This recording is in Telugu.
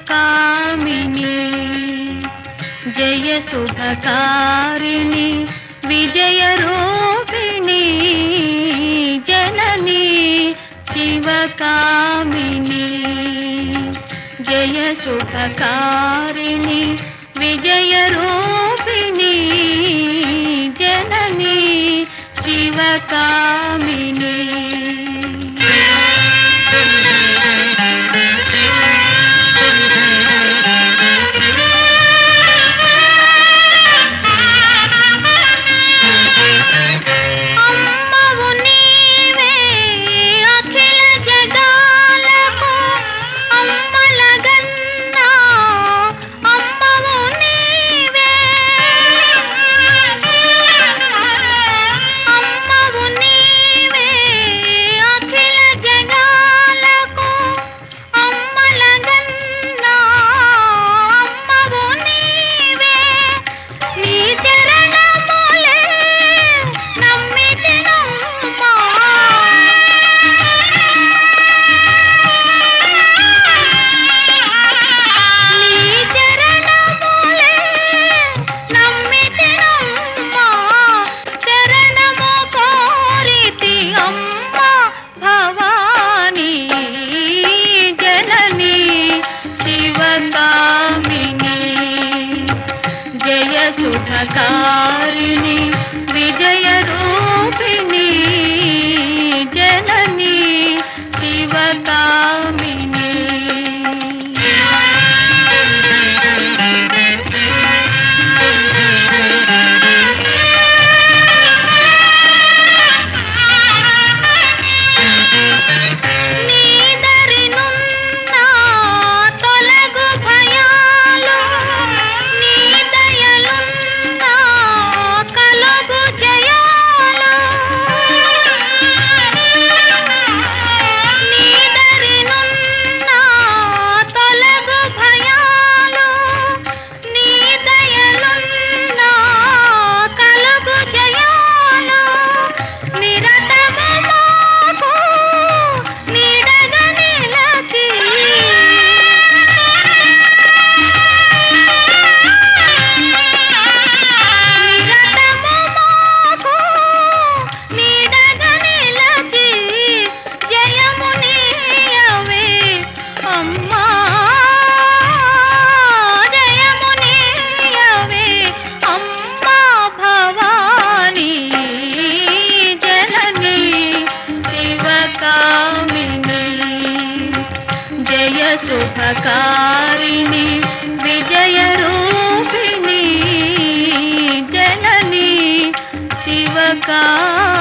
శివకామిని జయ శుభకారిణి విజయ రూపిణి జనని శివకామిని జయ శుభకారిణి విజయ రూపిణి జనని శివకామిని అమ్మవు నీవే అఖిల జగాలకు అమ్మలగన్నా అమ్మవు నీవే అమ్మవు నీవే అఖిల జగాలకు అమ్మలగన్నా అమ్మవు నీవే నీ చరణములే నమ్మితినమ్మా నీ చరణములే నమ్మితినమ్మా చరణము కోరితి అమ్మా భవానీ జనని శివకామిని జయ సుఖకారిణి విజయ రూపిణి జనని శివకామిని నీదరినున్న తొలగు భయాలు నీ దయలున్న కలుగు జయాలు నీదరినున్న తొలగు భయాలు నీ దయలున్న కలుగు జయాలు నిరతము మాకు నీడగా నిలచి నిరతము మాకు నీడగా నిలచి జయము నీయవే అమ్మా జయము నీయవే అమ్మా భవానీ జనని శివకామిని జయ శుభకారిణి విజయ రూపిణి జనని శివకా